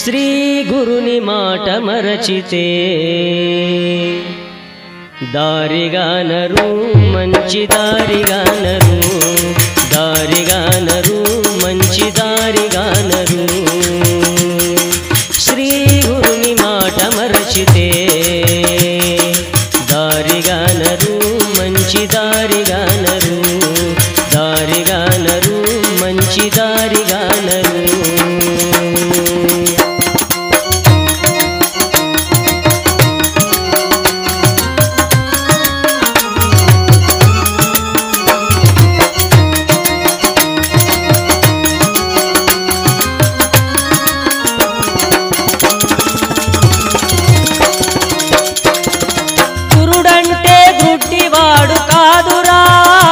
శ్రీ గురుని మాట మరచితే దారిగానరు మంచి దారిగానరు దారిగానరు మంచి దారిగానరు శ్రీ గురుని మాట మరచితే దారిగానరు మంచి దారిగానరు దారిగానరు మంచి దారిగానరు గురుడంటే గుడ్డివాడు కాదురా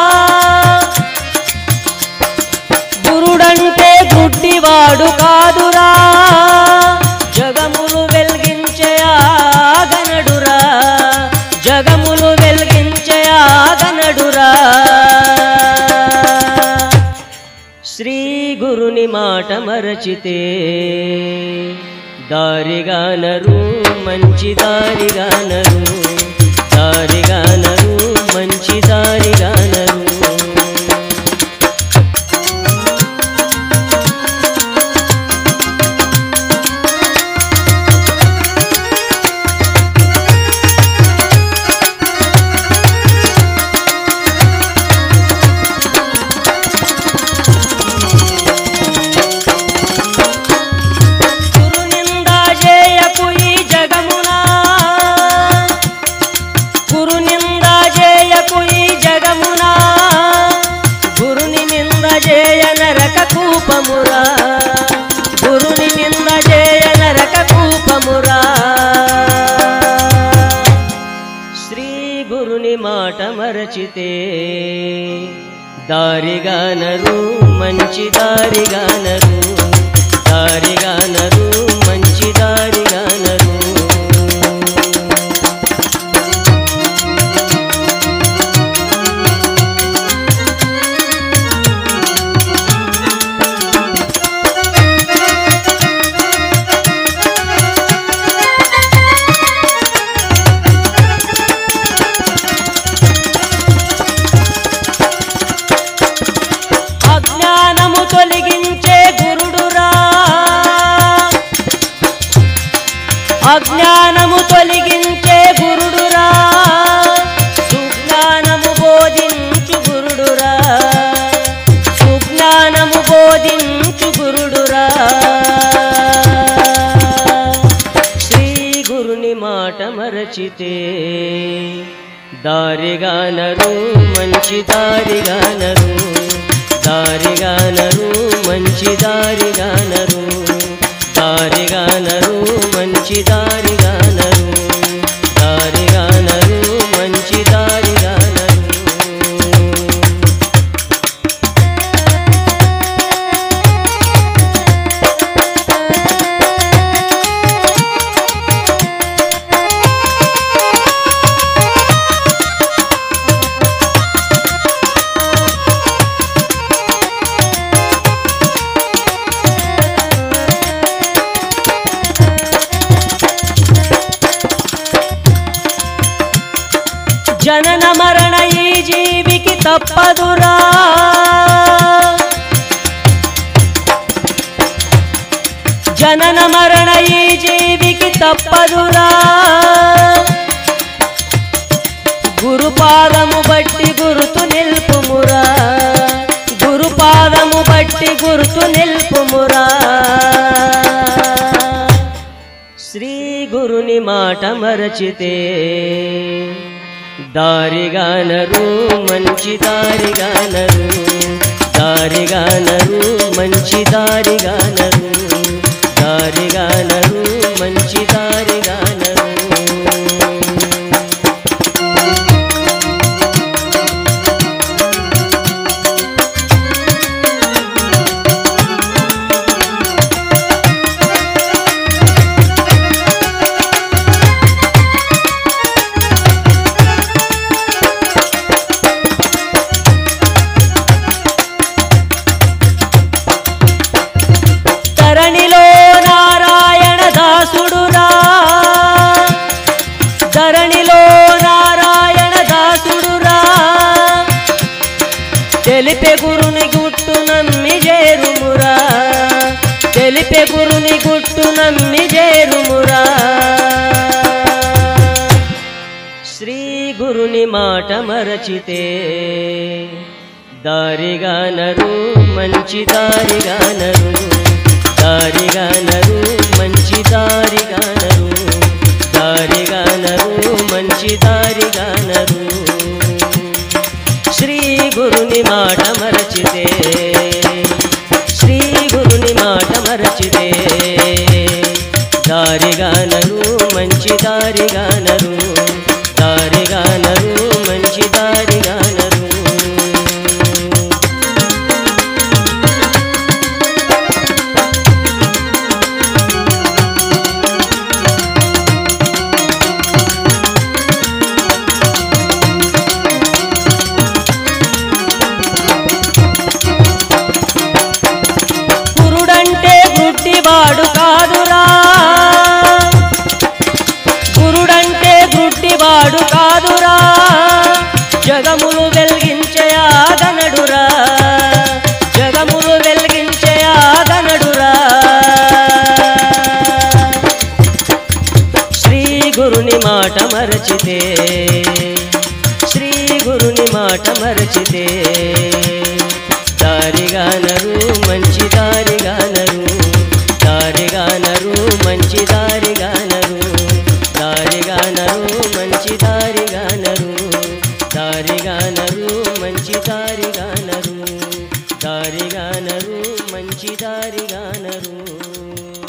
గురుడంటే గుడ్డివాడు కాదురా జగములు వెలిగించే ఆగనడురా జగములు వెలిగించే ఆగనడురా శ్రీ గురుని మాట మరచితే దారిగానరు మంచి దారిగానరు దారిగానరు మంచి దారిగానరు గురు నిందా చేయకు ఈ జగమునా గురు నిందా చేయకు ఈ జగమునా గురుని నింద చేయ నరక కూపమురా గురుని నింద చేయ నరక కూపమురా శ్రీ గురుని మాట మరచితే దారిగానరు మంచి దారిగానరు దారిగానరు మంచి దారిగానరు అజ్ఞానము తొలగించే గురుడురా అజ్ఞానము తొలగించే గురుడురా సుజ్ఞానము బోధించు గురుడురా సుజ్ఞానము బోధించు గురుడురా శ్రీ గురుని మాట మరచితే దారిగానరు మంచి దారిగానరు దారిగానరు మంచి దారిగానరు దారిగానరు మంచి దారిగానరు దారిగానరు మంచి దారిగానరు జనన మరణ ఈ జీవికి తప్పదురా జనన మరణ ఈ జీవికి తప్పదురా గురుపాదము బట్టి గురుతు నిల్పుమురా గురుపాదము బట్టి గురుతు నిల్పుమురా శ్రీ గురుని మాట మరచితే దారిగానరు మంచి దారిగానరు దారిగానరు మంచి దారిగానరు దారిగానరు మంచి దారిగానరు ధరణిలో నారాయణ తెలిపే గురుని గుట్టు నమ్మి చేరుమురా తెలిపే గురుని గుట్టు నమ్మి చేరుమురా శ్రీ గురుని మాట మరచితే దారిగానరు మంచి దారిగానరు దారిగానరు మంచి దారిగానరు దారిగానరు మంచి దారిగానరు శ్రీ గురుని మాట మరచితే శ్రీ గురుని మాట మరచితే దారిగానరు మంచి దారిగానరు దారిగానరు మంచి దారిగానరు గురుడంటే గుడ్డివాడు కాదురా గురుడంటే గుడ్డివాడు కాదురా జగములు వెలిగించే ఆగనడురా జగములు వెలిగించే ఆగనడురా శ్రీ గురుని మాట మరచితే శ్రీ గురుని మాట మరచితే దారిగానరు మంచి దారిగానరు దారిగానరు మంచి దారిగానరు దారిగానరు మంచి దారిగానరు దారిగానరు మంచి దారిగానరు దారిగానరు మంచి దారిగానరు